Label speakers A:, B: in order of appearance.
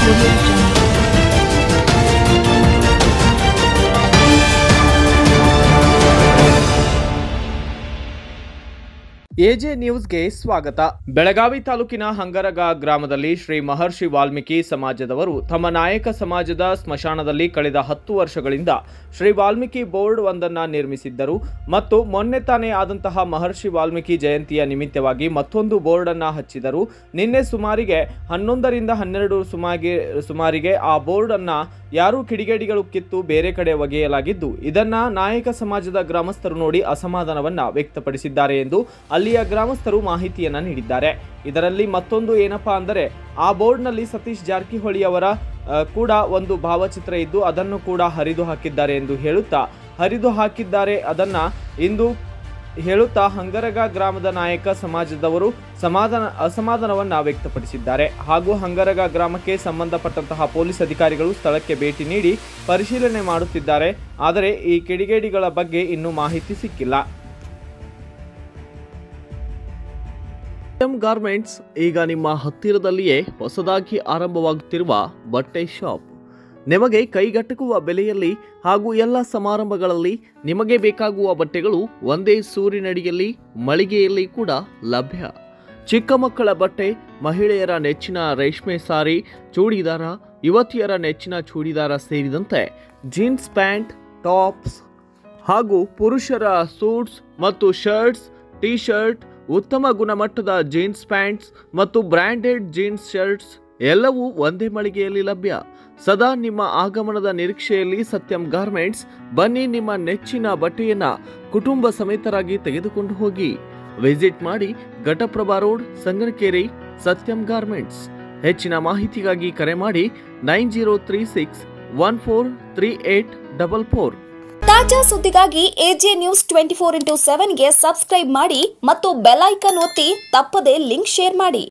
A: Audio Jungle.
B: AJ ನ್ಯೂಸ್ಗೆ ಸ್ವಾಗತ ಬೆಳಗಾವಿ ತಾಲೂಕಿನ ಹಂಗರಗ ಗ್ರಾಮದಲ್ಲಿ ಶ್ರೀ ಮಹರ್ಷಿ ವಾಲ್ಮೀಕಿ ಸಮಾಜದವರು ತಮ್ಮ ನಾಯಕ ಸಮಾಜದ ಸ್ಮಶಾನದಲ್ಲಿ ಕಳೆದ ಹತ್ತು ವರ್ಷಗಳಿಂದ ಶ್ರೀ ವಾಲ್ಮೀಕಿ ಬೋರ್ಡ್ ಒಂದನ್ನ ನಿರ್ಮಿಸಿದ್ದರು ಮತ್ತು ಮೊನ್ನೆ ತಾನೇ ಆದಂತಹ ಮಹರ್ಷಿ ವಾಲ್ಮೀಕಿ ಜಯಂತಿಯ ನಿಮಿತ್ತವಾಗಿ ಮತ್ತೊಂದು ಬೋರ್ಡ್ ಅನ್ನ ಹಚ್ಚಿದರು ನಿನ್ನೆ ಸುಮಾರಿಗೆ ಹನ್ನೊಂದರಿಂದ ಹನ್ನೆರಡು ಸುಮಾರಿಗೆ ಸುಮಾರಿಗೆ ಆ ಬೋರ್ಡ್ ಅನ್ನ ಯಾರು ಕಿಡಿಗೇಡಿಗಳು ಕಿತ್ತು ಬೇರೆ ಕಡೆ ಒಗೆಯಲಾಗಿದ್ದು ಇದನ್ನ ನಾಯಕ ಸಮಾಜದ ಗ್ರಾಮಸ್ಥರು ನೋಡಿ ಅಸಮಾಧಾನವನ್ನ ವ್ಯಕ್ತಪಡಿಸಿದ್ದಾರೆ ಎಂದು ಅಲ್ಲಿಯ ಗ್ರಾಮಸ್ಥರು ಮಾಹಿತಿಯನ್ನ ನೀಡಿದ್ದಾರೆ ಇದರಲ್ಲಿ ಮತ್ತೊಂದು ಏನಪ್ಪಾ ಅಂದರೆ ಆ ಬೋರ್ಡ್ನಲ್ಲಿ ಸತೀಶ್ ಜಾರಕಿಹೊಳಿ ಅವರ ಆ, ಕೂಡ ಒಂದು ಭಾವಚಿತ್ರ ಇದ್ದು ಅದನ್ನು ಕೂಡ ಹರಿದು ಹಾಕಿದ್ದಾರೆ ಎಂದು ಹೇಳುತ್ತಾ ಹರಿದು ಹಾಕಿದ್ದಾರೆ ಅದನ್ನ ಇಂದು ಹೇಳುತ್ತಾ ಹಂಗರಗ ಗ್ರಾಮದ ನಾಯಕ ಸಮಾಜದವರು ಸಮಾಧಾನ ಅಸಮಾಧಾನವನ್ನ ವ್ಯಕ್ತಪಡಿಸಿದ್ದಾರೆ ಹಾಗೂ ಹಂಗರಗ ಗ್ರಾಮಕ್ಕೆ ಸಂಬಂಧಪಟ್ಟಂತಹ ಪೊಲೀಸ್ ಅಧಿಕಾರಿಗಳು ಸ್ಥಳಕ್ಕೆ ಭೇಟಿ ನೀಡಿ ಪರಿಶೀಲನೆ ಮಾಡುತ್ತಿದ್ದಾರೆ ಆದರೆ ಈ ಕಿಡಿಗೇಡಿಗಳ ಬಗ್ಗೆ ಇನ್ನೂ ಮಾಹಿತಿ ಸಿಕ್ಕಿಲ್ಲ ಎಂ ಗಾರ್ಮೆಂಟ್ಸ್ ಈಗ ನಿಮ್ಮ ಹತ್ತಿರದಲ್ಲಿಯೇ ಹೊಸದಾಗಿ ಆರಂಭವಾಗುತ್ತಿರುವ ಬಟ್ಟೆ ಶಾಪ್ ನಿಮಗೆ ಕೈಗೆಟಕುವ ಬೆಲೆಯಲ್ಲಿ ಹಾಗೂ ಎಲ್ಲ ಸಮಾರಂಭಗಳಲ್ಲಿ ನಿಮಗೆ ಬೇಕಾಗುವ ಬಟ್ಟೆಗಳು ಒಂದೇ ಸೂರಿನಡಿಯಲ್ಲಿ ಮಳಿಗೆಯಲ್ಲಿ ಕೂಡ ಲಭ್ಯ ಚಿಕ್ಕ ಮಕ್ಕಳ ಬಟ್ಟೆ ಮಹಿಳೆಯರ ನೆಚ್ಚಿನ ರೇಷ್ಮೆ ಸಾರಿ ಚೂಡಿದಾರ ಯುವತಿಯರ ನೆಚ್ಚಿನ ಚೂಡಿದಾರ ಸೇರಿದಂತೆ ಜೀನ್ಸ್ ಪ್ಯಾಂಟ್ ಟಾಪ್ಸ್ ಹಾಗೂ ಪುರುಷರ ಸೂಟ್ಸ್ ಮತ್ತು ಶರ್ಟ್ಸ್ ಟಿ ಶರ್ಟ್ ಉತ್ತಮ ಗುಣಮಟ್ಟದ ಜೀನ್ಸ್ ಪ್ಯಾಂಟ್ಸ್ ಮತ್ತು ಬ್ರ್ಯಾಂಡೆಡ್ ಜೀನ್ಸ್ ಶರ್ಟ್ಸ್ ಎಲ್ಲವೂ ಒಂದೇ ಮಳಿಗೆಯಲ್ಲಿ ಲಭ್ಯ ಸದಾ ನಿಮ್ಮ ಆಗಮನದ ನಿರೀಕ್ಷೆಯಲ್ಲಿ ಸತ್ಯಂ ಗಾರ್ಮೆಂಟ್ಸ್ ಬನ್ನಿ ನಿಮ್ಮ ನೆಚ್ಚಿನ ಬಟ್ಟೆಯನ್ನ ಕುಟುಂಬ ಸಮೇತರಾಗಿ ತೆಗೆದುಕೊಂಡು ಹೋಗಿ ವಿಸಿಟ್ ಮಾಡಿ ಘಟಪ್ರಭಾ ರೋಡ್ ಸಂಗನಕೇರಿ ಸತ್ಯಂ ಗಾರ್ಮೆಂಟ್ಸ್ ಹೆಚ್ಚಿನ ಮಾಹಿತಿಗಾಗಿ ಕರೆ ಮಾಡಿ nine zero three six one four three eight double four
C: ತಾಜಾ ಸುದ್ದಿಗಾಗಿ AJ news twenty four into ಸೆವೆನ್ಗೆ ಸಬ್ಸ್ಕ್ರೈಬ್ ಮಾಡಿ ಮತ್ತು ಬೆಲ್ ಐಕನ್ ಒತ್ತಿ ತಪ್ಪದೇ ಲಿಂಕ್ ಶೇರ್ ಮಾಡಿ